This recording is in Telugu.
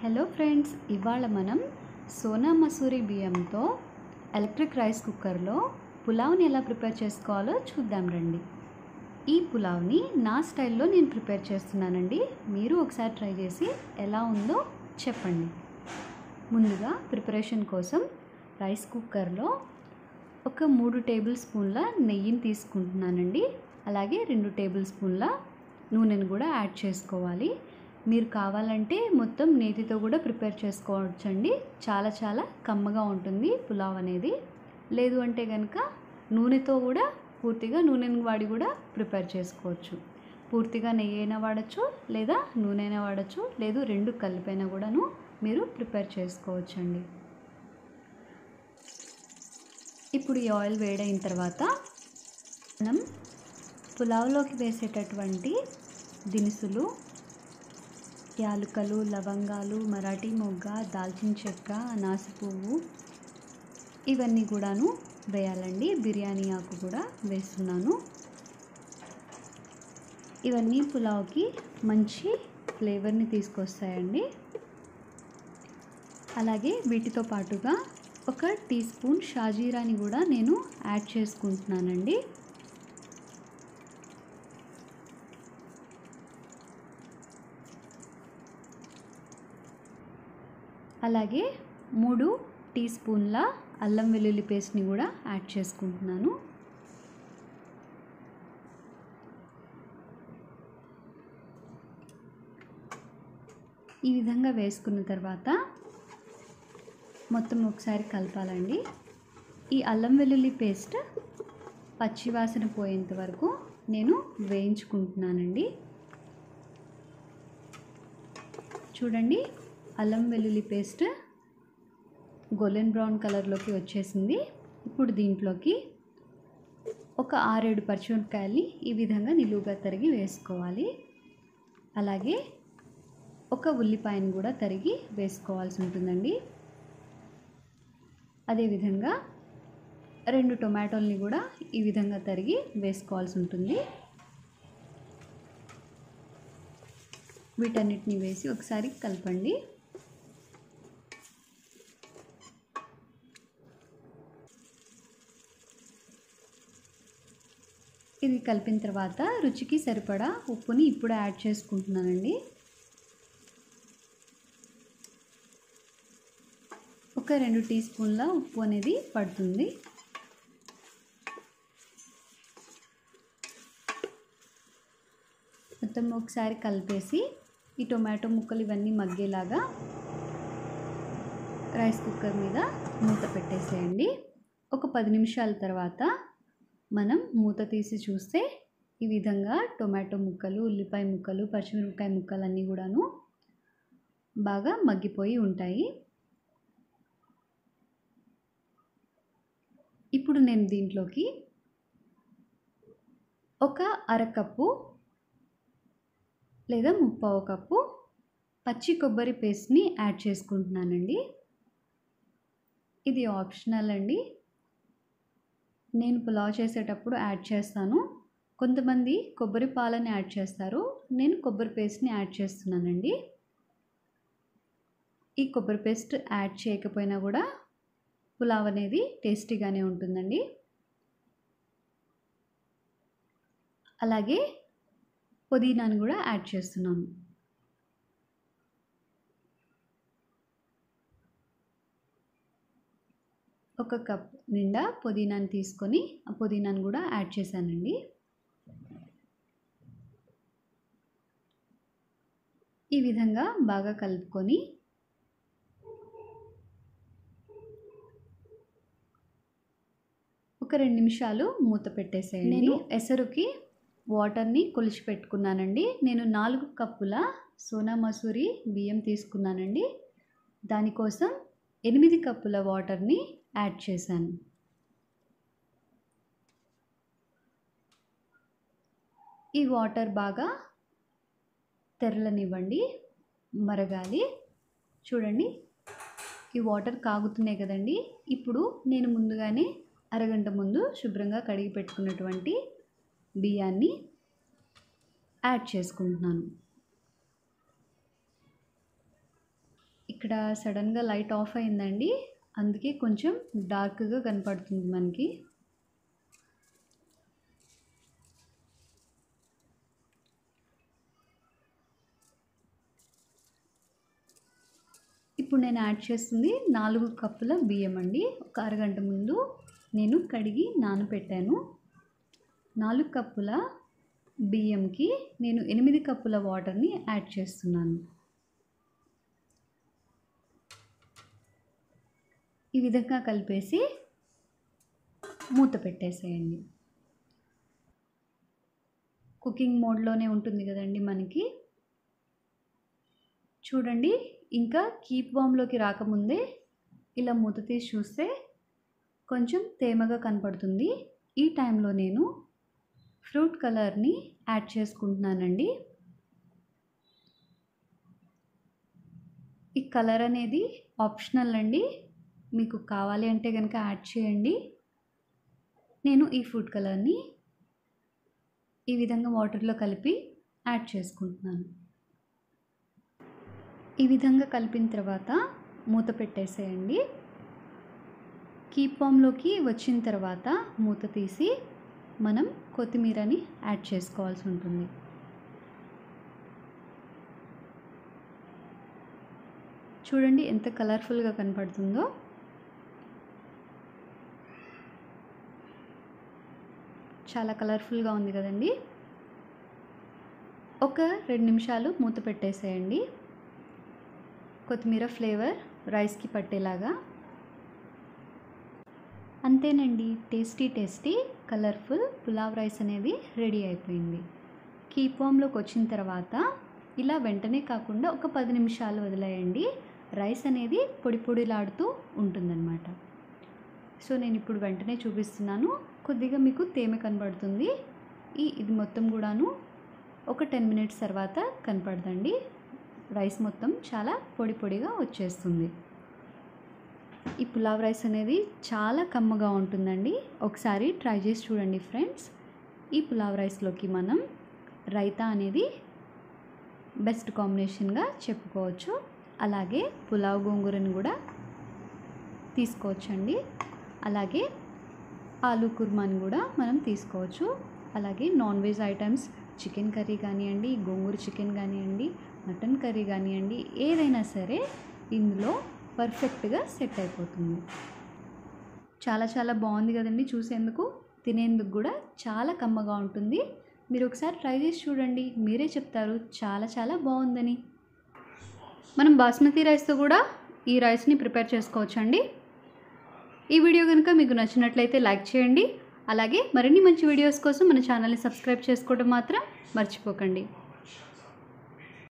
హలో ఫ్రెండ్స్ ఇవాళ మనం సోనా మసూరి బియ్యంతో ఎలక్ట్రిక్ రైస్ కుక్కర్లో పులావ్ని ఎలా ప్రిపేర్ చేసుకోవాలో చూద్దాం రండి ఈ పులావ్ని నా స్టైల్లో నేను ప్రిపేర్ చేస్తున్నానండి మీరు ఒకసారి ట్రై చేసి ఎలా ఉందో చెప్పండి ముందుగా ప్రిపరేషన్ కోసం రైస్ కుక్కర్లో ఒక మూడు టేబుల్ స్పూన్ల నెయ్యిని తీసుకుంటున్నానండి అలాగే రెండు టేబుల్ స్పూన్ల నూనెను కూడా యాడ్ చేసుకోవాలి మీరు కావాలంటే మొత్తం నేతితో కూడా ప్రిపేర్ చేసుకోవచ్చండి చాలా చాలా కమ్మగా ఉంటుంది పులావ్ అనేది లేదు అంటే కనుక నూనెతో కూడా పూర్తిగా నూనెను వాడి కూడా ప్రిపేర్ చేసుకోవచ్చు పూర్తిగా నెయ్యి అయినా వాడచ్చు లేదా నూనె అయినా వాడచ్చు లేదు రెండు కలిపైనా కూడాను మీరు ప్రిపేర్ చేసుకోవచ్చండి ఇప్పుడు ఈ ఆయిల్ వేడైన తర్వాత మనం పులావ్లోకి వేసేటటువంటి దినుసులు యాలుకలు లవంగాలు మరాఠీ మొగ్గ దాల్చిన చెక్క అనాస పువ్వు ఇవన్నీ కూడాను వేయాలండి బిర్యానీ ఆకు కూడా వేస్తున్నాను ఇవన్నీ పులావ్కి మంచి ఫ్లేవర్ని తీసుకొస్తాయండి అలాగే వీటితో పాటుగా ఒక టీ స్పూన్ షాజీరాని కూడా నేను యాడ్ చేసుకుంటున్నానండి అలాగే మూడు టీ స్పూన్ల అల్లం వెల్లుల్లి పేస్ట్ని కూడా యాడ్ చేసుకుంటున్నాను ఈ విధంగా వేసుకున్న తర్వాత మొత్తం ఒకసారి కలపాలండి ఈ అల్లం వెల్లుల్లి పేస్ట్ పచ్చివాసన పోయేంత వరకు నేను వేయించుకుంటున్నానండి చూడండి అల్లం వెల్లుల్లి పేస్ట్ గోల్డెన్ బ్రౌన్ కలర్లోకి వచ్చేసింది ఇప్పుడు దీంట్లోకి ఒక ఆరేడు పచ్చిమిరపకాయల్ని ఈ విధంగా నిలువుగా తరిగి వేసుకోవాలి అలాగే ఒక ఉల్లిపాయను కూడా తరిగి వేసుకోవాల్సి ఉంటుందండి అదేవిధంగా రెండు టొమాటోల్ని కూడా ఈ విధంగా తరిగి వేసుకోవాల్సి ఉంటుంది వీటన్నిటిని వేసి ఒకసారి కలపండి ఇది కలిపిన తర్వాత రుచికి సరిపడా ఉప్పుని ఇప్పుడు యాడ్ చేసుకుంటున్నానండి ఒక రెండు టీ స్పూన్ల ఉప్పు అనేది పడుతుంది మొత్తం ఒకసారి కలిపేసి ఈ టొమాటో ముక్కలు ఇవన్నీ మగ్గేలాగా రైస్ కుక్కర్ మీద మూత పెట్టేసేయండి ఒక పది నిమిషాల తర్వాత మనం మూత తీసి చూస్తే ఈ విధంగా టొమాటో ముక్కలు ఉల్లిపాయ ముక్కలు పచ్చిమిరపకాయ ముక్కలు అన్నీ కూడాను బాగా మగ్గిపోయి ఉంటాయి ఇప్పుడు నేను దీంట్లోకి ఒక అరకప్పు లేదా ముప్పావు కప్పు పచ్చి కొబ్బరి పేస్ట్ని యాడ్ చేసుకుంటున్నానండి ఇది ఆప్షనల్ అండి నేను పులావ్ చేసేటప్పుడు యాడ్ చేస్తాను కొంతమంది కొబ్బరి పాలని యాడ్ చేస్తారు నేను కొబ్బరి పేస్ట్ని యాడ్ చేస్తున్నానండి ఈ కొబ్బరి పేస్ట్ యాడ్ చేయకపోయినా కూడా పులావ్ అనేది టేస్టీగానే ఉంటుందండి అలాగే పుదీనాను కూడా యాడ్ చేస్తున్నాను ఒక కప్ నిండా పుదీనాను తీసుకొని ఆ పుదీనాను కూడా యాడ్ చేశానండి ఈ విధంగా బాగా కలుపుకొని ఒక రెండు నిమిషాలు మూత పెట్టేసేయండి నేను ఎసరుకి వాటర్ని కొలిచి పెట్టుకున్నానండి నేను నాలుగు కప్పుల సోనా మసూరి బియ్యం తీసుకున్నానండి దానికోసం ఎనిమిది కప్పుల వాటర్ని యాడ్ చేశాను ఈ వాటర్ బాగా తెరలనివ్వండి మరగాలి చూడండి ఈ వాటర్ కాగుతున్నాయి కదండి ఇప్పుడు నేను ముందుగానే అరగంట ముందు శుభ్రంగా కడిగి పెట్టుకున్నటువంటి బియ్యాన్ని యాడ్ చేసుకుంటున్నాను ఇక్కడ సడన్గా లైట్ ఆఫ్ అయిందండి అందుకే కొంచెం డార్క్గా కనపడుతుంది మనకి ఇప్పుడు నేను యాడ్ చేస్తుంది నాలుగు కప్పుల బియ్యం అండి ఒక అరగంట ముందు నేను కడిగి నానబెట్టాను నాలుగు కప్పుల బియ్యంకి నేను ఎనిమిది కప్పుల వాటర్ని యాడ్ చేస్తున్నాను ఈ విధంగా కలిపేసి మూత పెట్టేసేయండి కుకింగ్ మోడ్లోనే ఉంటుంది కదండి మనకి చూడండి ఇంకా కీప్ వామ్లోకి రాకముందే ఇలా మూత తీసి చూస్తే కొంచెం తేమగా కనపడుతుంది ఈ టైంలో నేను ఫ్రూట్ కలర్ని యాడ్ చేసుకుంటున్నానండి ఈ కలర్ అనేది ఆప్షనల్ అండి మీకు కావాలి అంటే కనుక యాడ్ చేయండి నేను ఈ ఫుడ్ కలర్ని ఈ విధంగా వాటర్లో కలిపి యాడ్ చేసుకుంటున్నాను ఈ విధంగా కలిపిన తర్వాత మూత పెట్టేసేయండి కీప్ ఫామ్లోకి వచ్చిన తర్వాత మూత తీసి మనం కొత్తిమీరని యాడ్ చేసుకోవాల్సి ఉంటుంది చూడండి ఎంత కలర్ఫుల్గా కనపడుతుందో చాలా కలర్ఫుల్గా ఉంది కదండి ఒక రెండు నిమిషాలు మూత పెట్టేసేయండి కొత్తిమీర ఫ్లేవర్ రైస్కి పట్టేలాగా అంతేనండి tasty tasty colourful pulao rice అనేది రెడీ అయిపోయింది కీప్ వామ్లోకి వచ్చిన తర్వాత ఇలా వెంటనే కాకుండా ఒక పది నిమిషాలు వదిలేయండి రైస్ అనేది పొడి పొడిలాడుతూ ఉంటుందన్నమాట సో నేను ఇప్పుడు వెంటనే చూపిస్తున్నాను కొద్దిగా మీకు తేమ కనబడుతుంది ఈ ఇది మొత్తం కూడాను ఒక టెన్ మినిట్స్ తర్వాత కనపడదండి రైస్ మొత్తం చాలా పొడి పొడిగా వచ్చేస్తుంది ఈ పులావ్ రైస్ అనేది చాలా కమ్మగా ఉంటుందండి ఒకసారి ట్రై చేసి చూడండి ఫ్రెండ్స్ ఈ పులావ్ రైస్లోకి మనం రైతా అనేది బెస్ట్ కాంబినేషన్గా చెప్పుకోవచ్చు అలాగే పులావ్ గోంగూరని కూడా తీసుకోవచ్చండి అలాగే ఆలూ కుర్మాని కూడా మనం తీసుకోవచ్చు అలాగే non veg items chicken curry కానివ్వండి గోంగూర చికెన్ కానివ్వండి మటన్ కర్రీ కానివ్వండి ఏదైనా సరే ఇందులో పర్ఫెక్ట్గా సెట్ అయిపోతుంది చాలా చాలా బాగుంది కదండి చూసేందుకు తినేందుకు కూడా చాలా కమ్మగా ఉంటుంది మీరు ఒకసారి ట్రై చేసి చూడండి మీరే చెప్తారు చాలా చాలా బాగుందని మనం బాస్మతి రైస్తో కూడా ఈ రైస్ని ప్రిపేర్ చేసుకోవచ్చండి ఈ వీడియో కనుక మీకు నచ్చినట్లయితే లైక్ చేయండి అలాగే మరిన్ని మంచి వీడియోస్ కోసం మన ఛానల్ని సబ్స్క్రైబ్ చేసుకోవడం మాత్రం మర్చిపోకండి